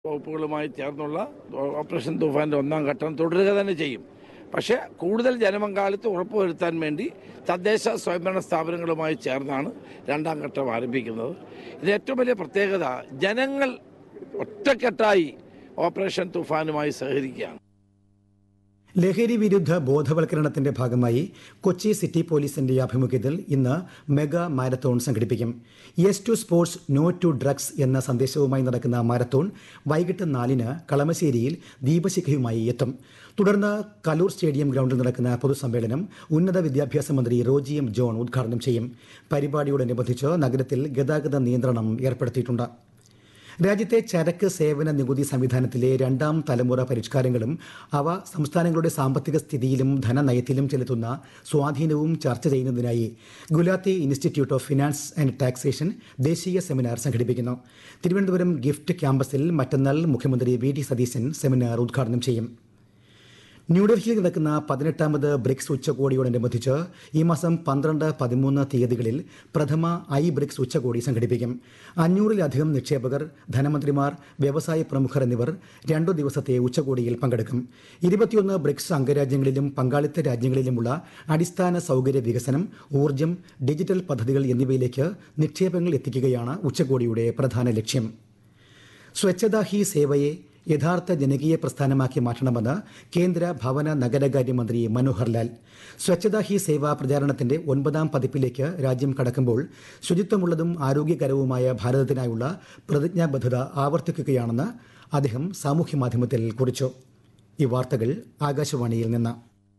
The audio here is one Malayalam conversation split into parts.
വകുപ്പുകളുമായി ചേർന്നുള്ള ഓപ്പറേഷൻ തൂഫാന്റെ ഒന്നാം ഘട്ടം തുടരുക തന്നെ ചെയ്യും പക്ഷേ കൂടുതൽ ജനപങ്കാളിത്തം ഉറപ്പുവരുത്താൻ വേണ്ടി തദ്ദേശ സ്വയംഭരണ സ്ഥാപനങ്ങളുമായി ചേർന്നാണ് രണ്ടാം ഘട്ടം ആരംഭിക്കുന്നത് ഇത് ഏറ്റവും വലിയ പ്രത്യേകത ജനങ്ങൾ ഒറ്റക്കെട്ടായി ഓപ്പറേഷൻ തൂഫാനുമായി സഹകരിക്കുകയാണ് ലഹരി വിരുദ്ധ ബോധവൽക്കരണത്തിന്റെ ഭാഗമായി കൊച്ചി സിറ്റി പോലീസിന്റെ ആഭിമുഖ്യത്തിൽ ഇന്ന് മെഗാ മാരത്തോൺ സംഘടിപ്പിക്കും yes to sports no to drugs എന്ന സന്ദേശവുമായി നടക്കുന്ന മാരത്തോൺ വൈകിട്ട് നാലിന് കളമശ്ശേരിയിൽ ദീപശിഖയുമായി എത്തും തുടർന്ന് കലൂർ സ്റ്റേഡിയം ഗ്രൗണ്ടിൽ നടക്കുന്ന പൊതുസമ്മേളനം ഉന്നത വിദ്യാഭ്യാസ മന്ത്രി റോജി എം ജോൺ ഉദ്ഘാടനം ചെയ്യും പരിപാടിയോടനുബന്ധിച്ച് നഗരത്തിൽ ഗതാഗത നിയന്ത്രണം ഏർപ്പെടുത്തിയിട്ടുണ്ട് രാജ്യത്തെ ചരക്ക് സേവന നികുതി സംവിധാനത്തിലെ രണ്ടാം തലമുറ പരിഷ്കാരങ്ങളും അവ സംസ്ഥാനങ്ങളുടെ സാമ്പത്തിക സ്ഥിതിയിലും ധനനയത്തിലും ചെലുത്തുന്ന സ്വാധീനവും ചർച്ച ചെയ്യുന്നതിനായി Gulati institute of finance and taxation ദേശീയ സെമിനാർ സംഘടിപ്പിക്കുന്നു തിരുവനന്തപുരം ഗിഫ്റ്റ് ക്യാമ്പസിൽ മറ്റന്നാൾ മുഖ്യമന്ത്രി വി ഡി സതീശൻ സെമിനാർ ഉദ്ഘാടനം ചെയ്യും ന്യൂഡൽഹിയിൽ നടക്കുന്ന പതിനെട്ടാമത് ബ്രിക്സ് ഉച്ചകോടിയോടനുബന്ധിച്ച് ഈ മാസം പന്ത്രണ്ട് പതിമൂന്ന് തീയതികളിൽ പ്രഥമ ഐ ബ്രിക്സ് ഉച്ചകോടി സംഘടിപ്പിക്കും അഞ്ഞൂറിലധികം നിക്ഷേപകർ ധനമന്ത്രിമാർ വ്യവസായ പ്രമുഖർ എന്നിവർ രണ്ടു ദിവസത്തെ ഉച്ചകോടിയിൽ പങ്കെടുക്കും ഇരുപത്തിയൊന്ന് ബ്രിക്സ് അംഗരാജ്യങ്ങളിലും പങ്കാളിത്ത രാജ്യങ്ങളിലുമുള്ള അടിസ്ഥാന സൗകര്യ വികസനം ഊർജ്ജം ഡിജിറ്റൽ പദ്ധതികൾ എന്നിവയിലേക്ക് നിക്ഷേപങ്ങൾ എത്തിക്കുകയാണ് ഉച്ചകോടിയുടെ പ്രധാന ലക്ഷ്യം സ്വച്ഛതാ ഹി സേവയെ യഥാർത്ഥ ജനകീയ പ്രസ്ഥാനമാക്കി മാറ്റണമെന്ന് കേന്ദ്ര ഭവന നഗരകാര്യ മന്ത്രി മനോഹർ ലാൽ സ്വച്ഛതാ ഹി സേവ പ്രചാരണത്തിന്റെ ഒൻപതാം പതിപ്പിലേക്ക് രാജ്യം കടക്കുമ്പോൾ ശുചിത്വമുള്ളതും ആരോഗ്യകരവുമായ ഭാരതത്തിനായുള്ള പ്രതിജ്ഞാബദ്ധത ആവർത്തിക്കുകയാണെന്ന് അദ്ദേഹം സാമൂഹ്യമാധ്യമത്തിൽ കുറിച്ചു ഈ വാർത്തകൾ ആകാശവാണിയിൽ നിന്ന്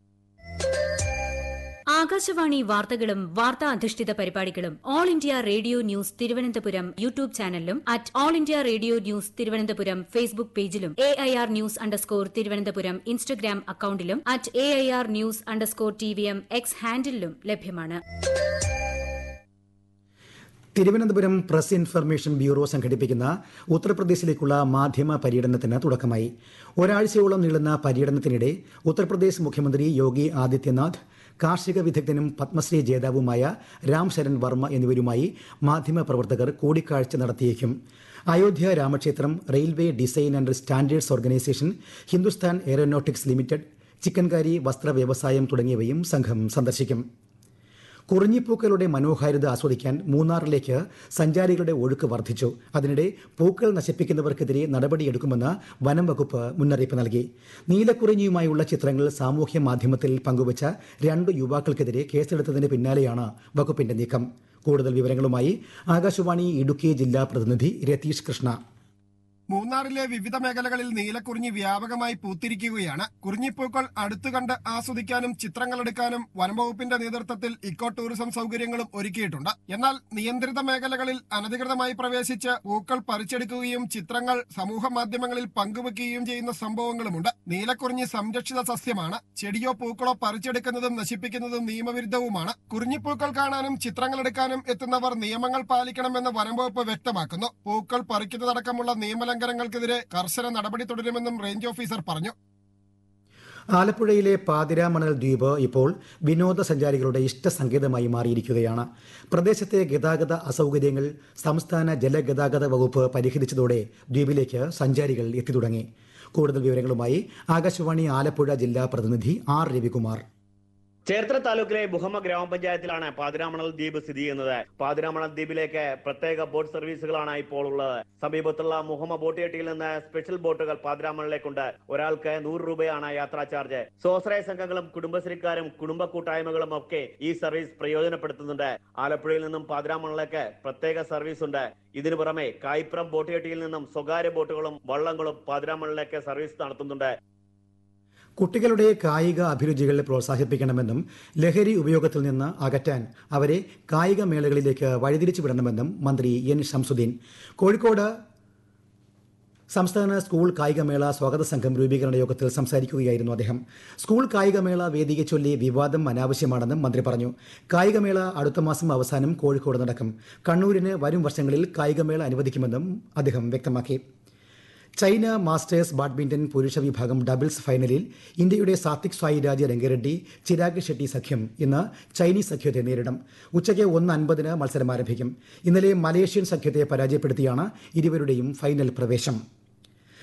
ആകാശവാണി വാർത്തകളും വാർത്താ അധിഷ്ഠിത പരിപാടികളും all India radio news Thiruvananthapuram YouTube ചാനലിലും at all India radio news Thiruvananthapuram Facebook പേജിലും A I R news underscore Thiruvananthapuram Instagram അക്കൌണ്ടിലും at A I R news underscore T V M X ഹാൻഡിലും ലഭ്യമാണ് തിരുവനന്തപുരം പ്രസ് ഇൻഫർമേഷൻ ബ്യൂറോ സംഘടിപ്പിക്കുന്ന ഉത്തർപ്രദേശിലേക്കുള്ള മാധ്യമ പര്യടനത്തിന് തുടക്കമായി ഒരാഴ്ചയോളം നീളുന്ന പര്യടനത്തിനിടെ ഉത്തർപ്രദേശ് മുഖ്യമന്ത്രി യോഗി ആദിത്യനാഥ് കാർഷിക വിദഗ്ധനും പത്മശ്രീ ജേതാവുമായ രാം ശരൺ വർമ്മ എന്നിവരുമായി മാധ്യമപ്രവർത്തകർ കൂടിക്കാഴ്ച നടത്തിയേക്കും അയോധ്യ രാമക്ഷേത്രം railway design and standards organisation Hindustan aeronautics limited chikankari വസ്ത്ര വ്യവസായം തുടങ്ങിയവയും സംഘം സന്ദർശിക്കും കുറിഞ്ഞിപ്പൂക്കളുടെ മനോഹാരിത ആസ്വദിക്കാൻ മൂന്നാറിലേക്ക് സഞ്ചാരികളുടെ ഒഴുക്ക് വർദ്ധിച്ചു അതിനിടെ പൂക്കൾ നശിപ്പിക്കുന്നവർക്കെതിരെ നടപടിയെടുക്കുമെന്ന് വനം വകുപ്പ് മുന്നറിയിപ്പ് നൽകി നീലക്കുറിഞ്ഞിയുമായുള്ള ചിത്രങ്ങൾ സാമൂഹ്യ മാധ്യമത്തിൽ പങ്കുവച്ച രണ്ട് യുവാക്കൾക്കെതിരെ കേസെടുത്തതിന് പിന്നാലെയാണ് വകുപ്പിന്റെ നീക്കം കൂടുതൽ വിവരങ്ങളുമായി ആകാശവാണി ഇടുക്കി ജില്ലാ പ്രതിനിധി രതീഷ് കൃഷ്ണ മൂന്നാറിലെ വിവിധ മേഖലകളിൽ നീലക്കുറിഞ്ഞി വ്യാപകമായി പൂത്തിരിക്കുകയാണ് കുറിഞ്ഞിപ്പൂക്കൾ അടുത്തു കണ്ട് ആസ്വദിക്കാനും ചിത്രങ്ങളെടുക്കാനും വനംവകുപ്പിന്റെ നേതൃത്വത്തിൽ ഇക്കോ ടൂറിസം സൗകര്യങ്ങളും ഒരുക്കിയിട്ടുണ്ട് എന്നാൽ നിയന്ത്രിത മേഖലകളിൽ അനധികൃതമായി പ്രവേശിച്ച് പൂക്കൾ പറിച്ചെടുക്കുകയും ചിത്രങ്ങൾ സമൂഹ മാധ്യമങ്ങളിൽ പങ്കുവെക്കുകയും ചെയ്യുന്ന സംഭവങ്ങളുമുണ്ട് നീലക്കുറിഞ്ഞി സംരക്ഷിത സസ്യമാണ് ചെടിയോ പൂക്കളോ പറിച്ചെടുക്കുന്നതും നശിപ്പിക്കുന്നതും നിയമവിരുദ്ധവുമാണ് കുറിഞ്ഞിപ്പൂക്കൾ കാണാനും ചിത്രങ്ങളെടുക്കാനും എത്തുന്നവർ നിയമങ്ങൾ പാലിക്കണമെന്ന് വനംവകുപ്പ് വ്യക്തമാക്കുന്നു പൂക്കൾ പറിക്കുന്നതടക്കമുള്ള നിയമലംഘനങ്ങൾക്കെതിരെ കർശന നടപടി തുടരുമെന്നും റേഞ്ച് ഓഫീസർ പറഞ്ഞു ആലപ്പുഴയിലെ പാതിരാമണൽ ദ്വീപ് ഇപ്പോൾ വിനോദസഞ്ചാരികളുടെ ഇഷ്ടസങ്കേതമായി മാറിയിരിക്കുകയാണ് പ്രദേശത്തെ ഗതാഗത അസൗകര്യങ്ങൾ സംസ്ഥാന ജലഗതാഗത വകുപ്പ് പരിഹരിച്ചതോടെ ദ്വീപിലേക്ക് സഞ്ചാരികൾ എത്തിത്തുടങ്ങി കൂടുതൽ വിവരങ്ങളുമായി ആകാശവാണി ആലപ്പുഴ ജില്ലാ പ്രതിനിധി ആർ രവികുമാർ ചേർത്തല താലൂക്കിലെ മുഹമ്മ ഗ്രാമപഞ്ചായത്തിലാണ് പാതിരാമണൽ ദ്വീപ് സ്ഥിതി ചെയ്യുന്നത് പാതിരാമണൽ ദ്വീപിലേക്ക് പ്രത്യേക ബോട്ട് സർവീസുകളാണ് ഇപ്പോൾ ഉള്ളത് സമീപത്തുള്ള മുഹമ്മ ബോട്ട് ജെട്ടിയിൽ നിന്ന് സ്പെഷ്യൽ ബോട്ടുകൾ പാതിരാമണലിലേക്കുണ്ട് ഒരാൾക്ക് നൂറ് രൂപയാണ് യാത്രാ ചാർജ് സ്വാശ്രയ സംഘങ്ങളും കുടുംബശ്രീക്കാരും കുടുംബ കൂട്ടായ്മകളും ഒക്കെ ഈ സർവീസ് പ്രയോജനപ്പെടുത്തുന്നുണ്ട് ആലപ്പുഴയിൽ നിന്നും പാതിരാമണലിലേക്ക് പ്രത്യേക സർവീസ് ഉണ്ട് ഇതിനു പുറമെ കായിപ്പുറം ബോട്ട് ജെട്ടിയിൽ നിന്നും സ്വകാര്യ ബോട്ടുകളും വള്ളങ്ങളും പാതിരാമണലിലേക്ക് സർവീസ് നടത്തുന്നുണ്ട് കുട്ടികളുടെ കായിക അഭിരുചികൾ പ്രോത്സാഹിപ്പിക്കണമെന്നും ലഹരി ഉപയോഗത്തിൽ നിന്ന് അകറ്റാൻ അവരെ കായിക മേളകളിലേക്ക് വഴിതിരിച്ചു വിടണമെന്നും മന്ത്രി എൻ ഷംസുദ്ദീൻ കോഴിക്കോട് സംസ്ഥാന സ്കൂൾ കായികമേള സ്വാഗത സംഘം രൂപീകരണ യോഗത്തിൽ സംസാരിക്കുകയായിരുന്നു അദ്ദേഹം സ്കൂൾ കായികമേള വേദിയെ ചൊല്ലി വിവാദം അനാവശ്യമാണെന്നും മന്ത്രി പറഞ്ഞു കായികമേള അടുത്ത മാസം അവസാനം കോഴിക്കോട് നടക്കും കണ്ണൂരിന് വരും വർഷങ്ങളിൽ കായികമേള അനുവദിക്കുമെന്നും അദ്ദേഹം വ്യക്തമാക്കി ചൈന മാസ്റ്റേഴ്സ് ബാഡ്മിന്റൺ പുരുഷ വിഭാഗം ഡബിൾസ് ഫൈനലിൽ ഇന്ത്യയുടെ സാത്വിക് സായിരാജ് രംഗറെഡ്ഡി ചിരാഗ് ഷെട്ടി സഖ്യം ഇന്ന് ചൈനീസ് സഖ്യത്തെ നേരിടും ഉച്ചയ്ക്ക് ഒന്ന് അൻപതിന് മത്സരം ആരംഭിക്കും ഇന്നലെ മലേഷ്യൻ സഖ്യത്തെ പരാജയപ്പെടുത്തിയാണ് ഇരുവരുടെയും ഫൈനൽ പ്രവേശം